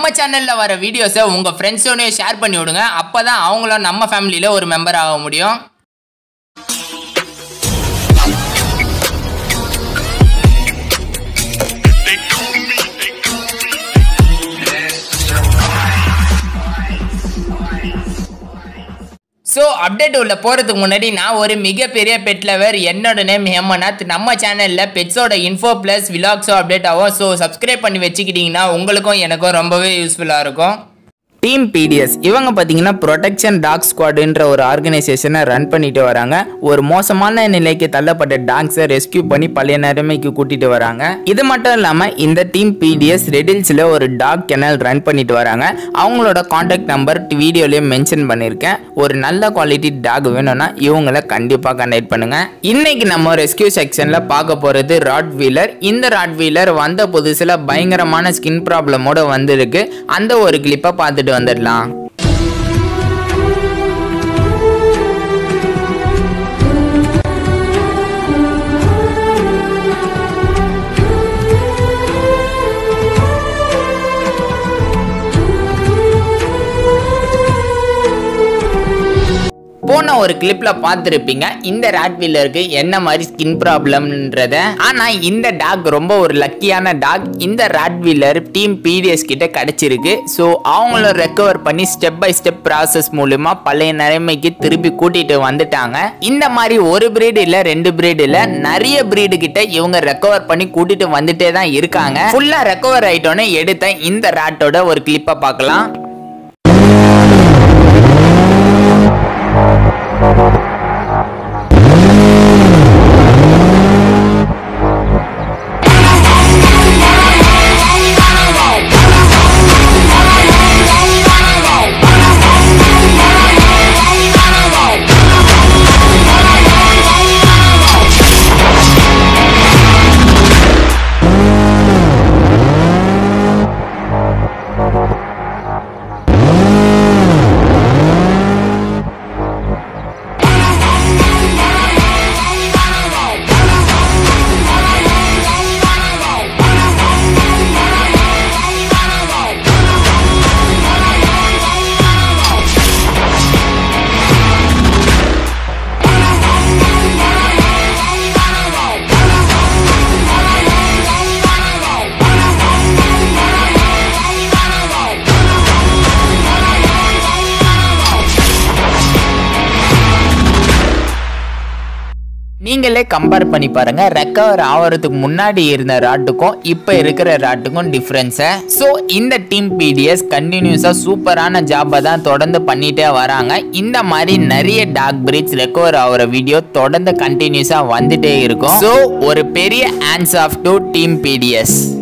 நம்ம சேனல்ல வர வீடியோஸை உங்க ஃப்ரெண்ட்ஸோடய ஷேர் பண்ணி விடுங்க அப்பதான் அவங்களும் நம்ம ஃபேமிலியில ஒரு மெம்பர் ஆக முடியும் ஸோ அப்டேட் உள்ள போகிறதுக்கு முன்னாடி நான் ஒரு மிகப்பெரிய பெட் லவர் என்னோட நேம் ஹேமநாத் நம்ம சேனலில் பெட்ஸோட இன்ஃபோ ப்ளஸ் விலாக்ஸோ அப்டேட் ஆகும் ஸோ சப்ஸ்கிரைப் பண்ணி வச்சுக்கிட்டிங்கன்னா உங்களுக்கும் எனக்கும் ரொம்பவே யூஸ்ஃபுல்லாக இருக்கும் டீம் பிடிஎஸ் இவங்க பார்த்தீங்கன்னா ப்ரொடெக்ஷன் டாக் ஸ்குவாடுன்ற ஒரு ஆர்கனைசேஷனை ரன் பண்ணிட்டு வராங்க ஒரு மோசமான நிலைக்கு தள்ளப்பட்ட டாக்ஸை ரெஸ்கியூ பண்ணி பழைய நிலைமைக்கு கூட்டிட்டு வராங்க இது மட்டும் இல்லாமல் இந்த டீம் பிடிஎஸ் ரெடில்ஸில் ஒரு டாக் கெனல் ரன் பண்ணிட்டு வராங்க அவங்களோட காண்டாக்ட் நம்பர் வீடியோலேயே மென்ஷன் பண்ணியிருக்கேன் ஒரு நல்ல குவாலிட்டி டாக் வேணும்னா இவங்கள கண்டிப்பாக கனெக்ட் பண்ணுங்க இன்னைக்கு நம்ம ரெஸ்கியூ செக்ஷனில் பார்க்க போகிறது ராட் வீலர் இந்த ராட் வீலர் வந்த புதுசில் பயங்கரமான ஸ்கின் ப்ராப்ளமோட வந்திருக்கு அந்த ஒரு கிளிப்பை பார்த்துட்டு வந்துடலாம் போன ஒரு கிளிப்ல பார்த்துருப்பீங்க இந்த ராட் வீலருக்கு என்ன மாதிரி ஸ்கின் ப்ராப்ளம்ன்றத ஆனா இந்த டாக் ரொம்ப ஒரு லக்கியான டாக் இந்த ராட் வீலர் டீம் பிடிஎஸ் கிட்ட கிடைச்சிருக்கு ஸோ அவங்களும் ரெக்கவர் பண்ணி ஸ்டெப் பை ஸ்டெப் ப்ராசஸ் மூலியமா பழைய நிலைமைக்கு திருப்பி கூட்டிட்டு வந்துட்டாங்க இந்த மாதிரி ஒரு பிரீடு இல்ல ரெண்டு பிரீடு இல்ல நிறைய பிரீடு கிட்ட இவங்க ரெக்கவர் பண்ணி கூட்டிட்டு வந்துட்டே தான் இருக்காங்க ஃபுல்லா ரெக்கவர் ஆயிட்டோன்னு எடுத்த இந்த ராட்டோட ஒரு கிளிப்பை பார்க்கலாம் நீங்களே கம்பேர் பண்ணி பாருங்க ரெக்கவர் ஆகிறதுக்கு முன்னாடி இருந்த ராட்டுக்கும் இப்போ இருக்கிற ராட்டுக்கும் டிஃப்ரென்ஸை ஸோ இந்த டீம் பிடிஎஸ் கண்டினியூஸாக சூப்பரான ஜாப்பை தான் தொடர்ந்து பண்ணிட்டே வராங்க இந்த மாதிரி நிறைய டாக் பிரீட்ஸ் ரெக்கவர் ஆகிற வீடியோ தொடர்ந்து கண்டினியூஸாக வந்துட்டே இருக்கும் ஸோ ஒரு பெரிய ஆன்ஸ் ஆஃப் டு டீம் பிடிஎஸ்